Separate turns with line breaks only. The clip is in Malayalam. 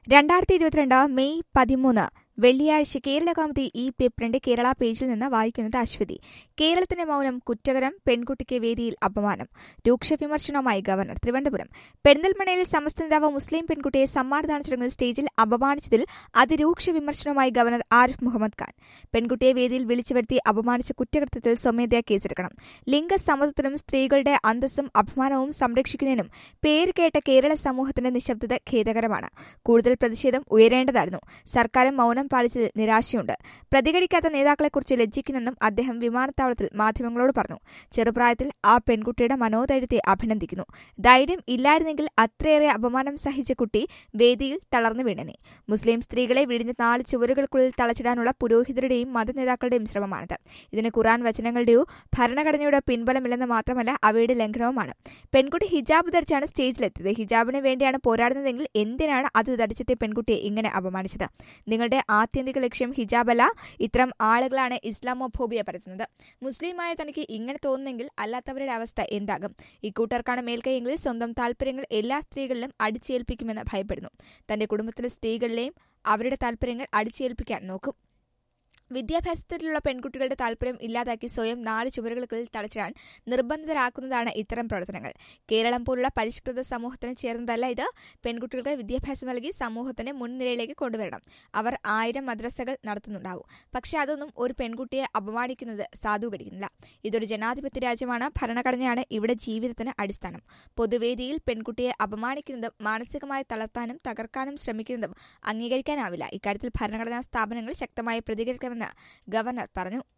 രണ്ടായിരത്തി ഇരുപത്തിരണ്ട് മെയ് പതിമൂന്ന് വെള്ളിയാഴ്ച കേരള കൗമുദി ഈ പേപ്പറിന്റെ കേരള പേജിൽ നിന്ന് വായിക്കുന്നത് അശ്വതി കേരളത്തിന്റെ മൗനം കുറ്റകരം പെൺകുട്ടിക്ക് വേദിയിൽ അപമാനം രൂക്ഷ വിമർശനവുമായി ഗവർണർ തിരുവനന്തപുരം പെരിന്തൽമണ്ണയിൽ സമസ്ത നേതാവ് മുസ്ലിം പെൺകുട്ടിയെ സമ്മാനദാന ചടങ്ങിൽ സ്റ്റേജിൽ അപമാനിച്ചതിൽ അതിരൂക്ഷ വിമർശനവുമായി ഗവർണർ ആരിഫ് മുഹമ്മദ് ഖാൻ പെൺകുട്ടിയെ വേദിയിൽ വിളിച്ചു വരുത്തി അപമാനിച്ച കുറ്റകൃത്യത്തിൽ സ്വമേധയാ കേസെടുക്കണം ലിംഗസമത്വത്തിനും സ്ത്രീകളുടെ അന്തസ്സും അഭിമാനവും സംരക്ഷിക്കുന്നതിനും പേര് കേട്ട കേരള സമൂഹത്തിന്റെ നിശബ്ദത ഖേദകരമാണ് കൂടുതൽ പ്രതിഷേധം ഉയരേണ്ടതായിരുന്നു സർക്കാരും മൗനം പാലിച്ചതിൽ നിരാശയുണ്ട് പ്രതികരിക്കാത്ത നേതാക്കളെക്കുറിച്ച് ലജ്ജിക്കുന്നെന്നും അദ്ദേഹം വിമാനത്താവളത്തിൽ മാധ്യമങ്ങളോട് പറഞ്ഞു ചെറുപ്രായത്തിൽ ആ പെൺകുട്ടിയുടെ മനോധൈര്യത്തെ അഭിനന്ദിക്കുന്നു ധൈര്യം ഇല്ലായിരുന്നെങ്കിൽ അത്രയേറെ അപമാനം സഹിച്ച കുട്ടി വേദിയിൽ തളർന്നു വീണനെ മുസ്ലിം സ്ത്രീകളെ വിഴിഞ്ഞ നാല് ചുവരുകൾക്കുള്ളിൽ തളച്ചിടാനുള്ള പുരോഹിതരുടെയും മതനേതാക്കളുടെയും ശ്രമമാണിത് ഇതിന് ഖുറാൻ വചനങ്ങളുടെയോ ഭരണഘടനയുടെ പിൻബലമില്ലെന്ന് മാത്രമല്ല അവയുടെ ലംഘനവുമാണ് പെൺകുട്ടി ഹിജാബ് ധരിച്ചാണ് സ്റ്റേജിലെത്തിയത് ഹിജാബിന് വേണ്ടിയാണ് പോരാടുന്നതെങ്കിൽ എന്തിനാണ് അത് ധരിച്ചെത്തിയ പെൺകുട്ടിയെ ഇങ്ങനെ അപമാനിച്ചത് നിങ്ങളുടെ ആത്യന്തിക ലക്ഷ്യം ഹിജാബല്ല ഇത്തരം ആളുകളാണ് ഇസ്ലാമോഫോബിയ പരത്തുന്നത് മുസ്ലിമായ തനിക്ക് ഇങ്ങനെ തോന്നുന്നെങ്കിൽ അല്ലാത്തവരുടെ അവസ്ഥ എന്താകും ഇക്കൂട്ടർക്കാണ് മേൽക്കൈയെങ്കിൽ സ്വന്തം താല്പര്യങ്ങൾ എല്ലാ സ്ത്രീകളിലും അടിച്ചേൽപ്പിക്കുമെന്ന് ഭയപ്പെടുന്നു തന്റെ കുടുംബത്തിലെ സ്ത്രീകളിലെയും അവരുടെ താല്പര്യങ്ങൾ അടിച്ചേൽപ്പിക്കാൻ നോക്കും വിദ്യാഭ്യാസത്തിലുള്ള പെൺകുട്ടികളുടെ താല്പര്യം ഇല്ലാതാക്കി സ്വയം നാല് ചുവരുകൾക്കുള്ളിൽ തടച്ചിടാൻ നിർബന്ധിതരാക്കുന്നതാണ് ഇത്തരം പ്രവർത്തനങ്ങൾ കേരളം പോലുള്ള പരിഷ്കൃത സമൂഹത്തിന് ചേർന്നതല്ല ഇത് പെൺകുട്ടികൾക്ക് വിദ്യാഭ്യാസം നൽകി സമൂഹത്തിന്റെ മുൻനിരയിലേക്ക് കൊണ്ടുവരണം അവർ ആയിരം മദ്രസകൾ നടത്തുന്നുണ്ടാവും പക്ഷെ അതൊന്നും ഒരു പെൺകുട്ടിയെ അപമാനിക്കുന്നത് സാധൂകരിക്കുന്നില്ല ഇതൊരു ജനാധിപത്യ രാജ്യമാണ് ഭരണഘടനയാണ് ഇവിടെ ജീവിതത്തിന് അടിസ്ഥാനം പൊതുവേദിയിൽ പെൺകുട്ടിയെ അപമാനിക്കുന്നതും മാനസികമായി തളർത്താനും തകർക്കാനും ശ്രമിക്കുന്നതും അംഗീകരിക്കാനാവില്ല ഇക്കാര്യത്തിൽ ഭരണഘടനാ സ്ഥാപനങ്ങൾ ശക്തമായി പ്രതികരിക്കണമെന്ന് ഗവർണർ പറഞ്ഞു